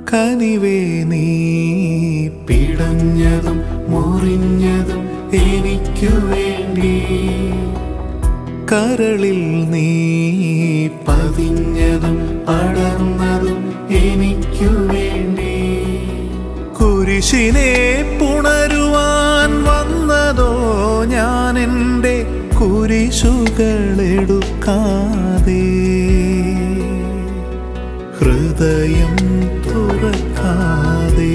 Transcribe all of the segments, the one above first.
കനിവേ നീ പിടഞ്ഞതും മുറിഞ്ഞതും എനിക്കു വേണ്ടി കരളിൽ നീ പതിഞ്ഞതും അടർന്നതും എനിക്കു വേണ്ടി കുരിശിനെ പുണരുവാൻ വന്നതോ ഞാൻ എൻ്റെ കുരിശുകളെടുക്കാതെ ഹൃദയം തുറക്കാതെ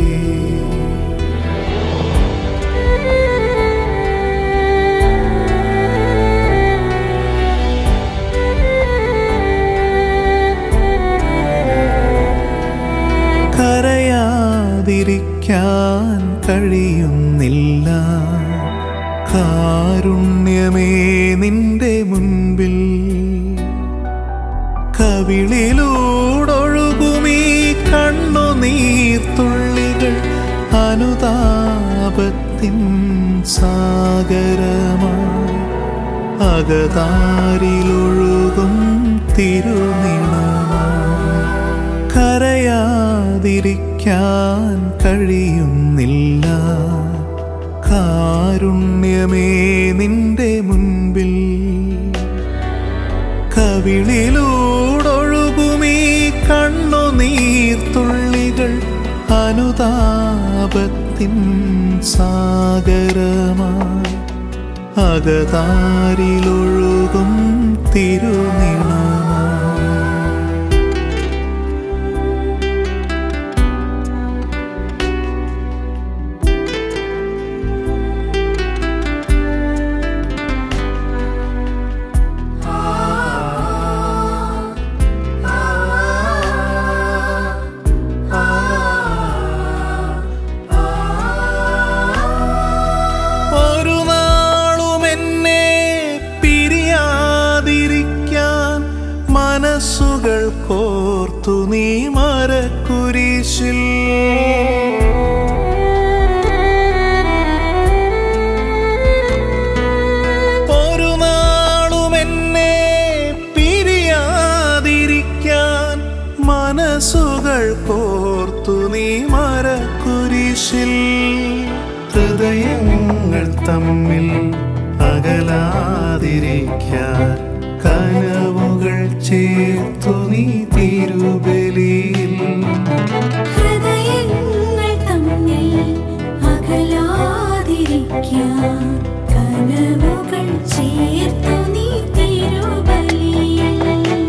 കരയാതിരിക്കാൻ കഴിയുന്നില്ല കാരുണ്യമേ നിന്റെ മുൻപിൽ കവിളിലൂടൊഴുകുമീ കണ്ണുനീർത്തുള്ളികൾ അനുതാപത്തിൻ സാഗരമായി അകതാരിലൊഴുകും തിരുനിണമായി കരയാതിരിക്കാൻ കഴിയുന്നില്ല കാരുണ്യമേ നിന്റെ മുൻപിൽ കവിളിലൂടൊഴുകുമീ കണ്ണുനീർത്തുള്ളികൾ അനുതാപത്തിൻ സാഗരമായി അകതാരിലൊഴുകും തിരുനിണമായി ഒരു നാളും എന്നെ പിരിയാതിരിക്കാൻ മനസ്സുകൾ കോർത്തു നീ മരക്കുരിശിൽ ഒരു നാളും എന്നെ പിരിയാതിരിക്കാൻ മനസ്സുകൾ കോർത്തു നീ മരക്കുരിശിൽ ഹൃദയങ്ങൾ തമ്മിൽ അകലാതിരിക്കാൻ കനവുകൾ ചേർത്തു നീ തിരുബലിയിൽ ഹൃദയങ്ങൾ തമ്മിൽ അകലാതിരിക്കാൻ കനവുകൾ ചേർത്തു നീ തിരുബലിയിൽ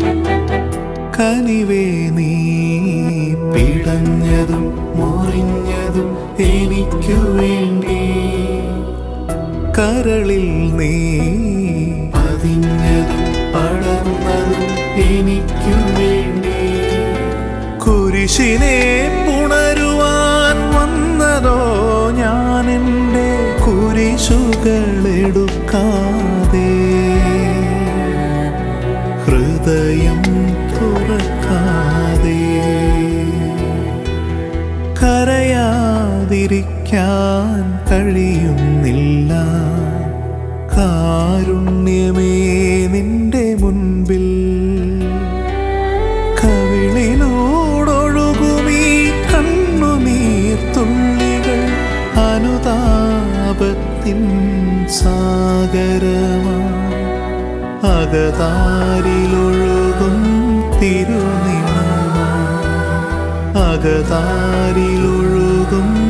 കനിവേ നീ പിടഞ്ഞതും മുറിഞ്ഞതും എനിക്കു വേണ്ടി കരളിൽ നീ പതിഞ്ഞതും പടർന്നതും എനിക്കു വേണ്ടി കുരിശിനെ പുണരുവാൻ വന്നതോ ഞാൻ എൻ്റെ കുരിശുകളെടുക്കാതെ ഹൃദയം തുറക്കാതെ കരയാതിരിക്കാൻ കഴിയുന്നില്ല കാരുണ്യമേ നിന്റെ മുൻപിൽ കവിളിലൂടൊഴുകുമീ കണ്ണുനീർത്തുള്ളികൾ അനുതാപത്തിൻ സാഗരമായി അകതാരിലൊഴുകും തിരുനിണമായി അകതാരിലൊഴുകും